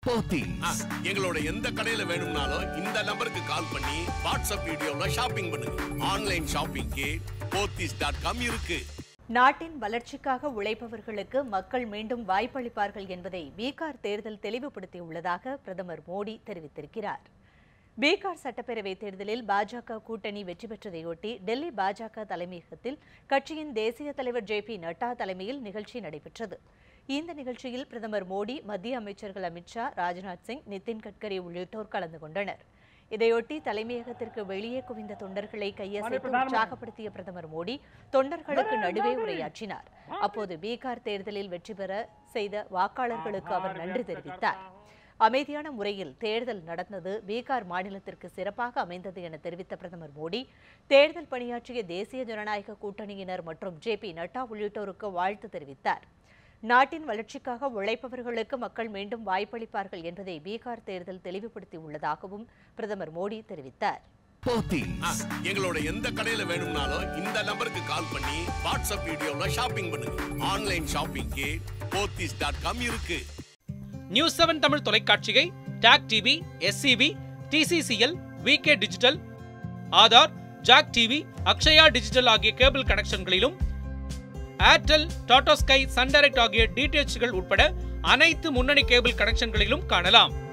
போத்தீஸ் எங்களோட எந்த கடையில வேணும்னாலும் இந்த நம்பருக்கு கால் பண்ணி வாட்ஸ்அப் வீடியோல ஷாப்பிங் பண்ணுங்க ஆன்லைன் ஷாப்பிங்க்கு போத்தீஸ் டாட் காம் இருக்கு நாட்டின் வளர்ச்சிக்காக உழைப்பவர்களுக்கு மக்கள் மீண்டும் வாய்ப்பளிப்பார்கள் என்பதை பீகார் தேர்தல் தெளிவுபடுத்தியுள்ளதாக பிரதமர் மோடி தெரிவித்திருக்கிறார் பீகார் சட்டப்பேரவை தேர்தலில் பாஜக கூட்டணி வெற்றி பெற்றதையொட்டி டெல்லி பாஜக தலைமையகத்தில் கட்சியின் தேசிய தலைவர் ஜே பி நட்டா தலைமையில் நிகழ்ச்சி நடைபெற்றது இந்த நிகழ்ச்சியில் பிரதமர் மோடி மத்திய அமைச்சர்கள் அமித்ஷா ராஜ்நாத் சிங் நிதின் கட்கரி உள்ளிட்டோர் கலந்து கொண்டனர் இதையொட்டி தலைமையகத்திற்கு வெளியே குவிந்த தொண்டர்களை கையசைத்து உற்சாகப்படுத்திய பிரதமர் மோடி தொண்டர்களுக்கு நடுவே உரையாற்றினார் அப்போது பீகார் தேர்தலில் வெற்றி பெற செய்த வாக்காளர்களுக்கு அவர் நன்றி தெரிவித்தார் அமைதியான முறையில் தேர்தல் நடந்தது பீகார் மாநிலத்திற்கு சிறப்பாக அமைந்தது என தெரிவித்த பிரதமர் மோடி தேர்தல் பணியாற்றிய தேசிய ஜனநாயக கூட்டணியினர் மற்றும் ஜே பி நட்டா உள்ளிட்டோருக்கு வாழ்த்து தெரிவித்தார் நாட்டின் வளர்ச்சிக்காக உழைப்பவர்களுக்கு மக்கள் மீண்டும் வாய்ப்பளிப்பார்கள் என்பதை பீகார் தேர்தல் தெளிவுபடுத்தி உள்ளதாகவும் பிரதமர் மோடி தெரிவித்தார் போத்தீஸ் எங்களோட எந்த கடையில வேணும்னாலும் இந்த நம்பருக்கு கால் பண்ணி வாட்ஸ்அப் வீடியோல ஷாப்பிங் பண்ணுங்க ஆன்லைன் ஷாப்பிங்க்கு போத்தீஸ் டாட் காம் இருக்கு நியூஸ் செவன் தமிழ் தொலைக்காட்சியை TAC TV SCV TCCL VK digital Aadhaar Jack TV Akshaya digital ஆகிய கேபிள் கனெக்ஷன்களிலும் Airtel Tata Sky Sun Direct ஆகிய டிடிஎச்கள் உட்பட அனைத்து முன்னணி கேபிள் கனெக்ஷன்களிலும் காணலாம்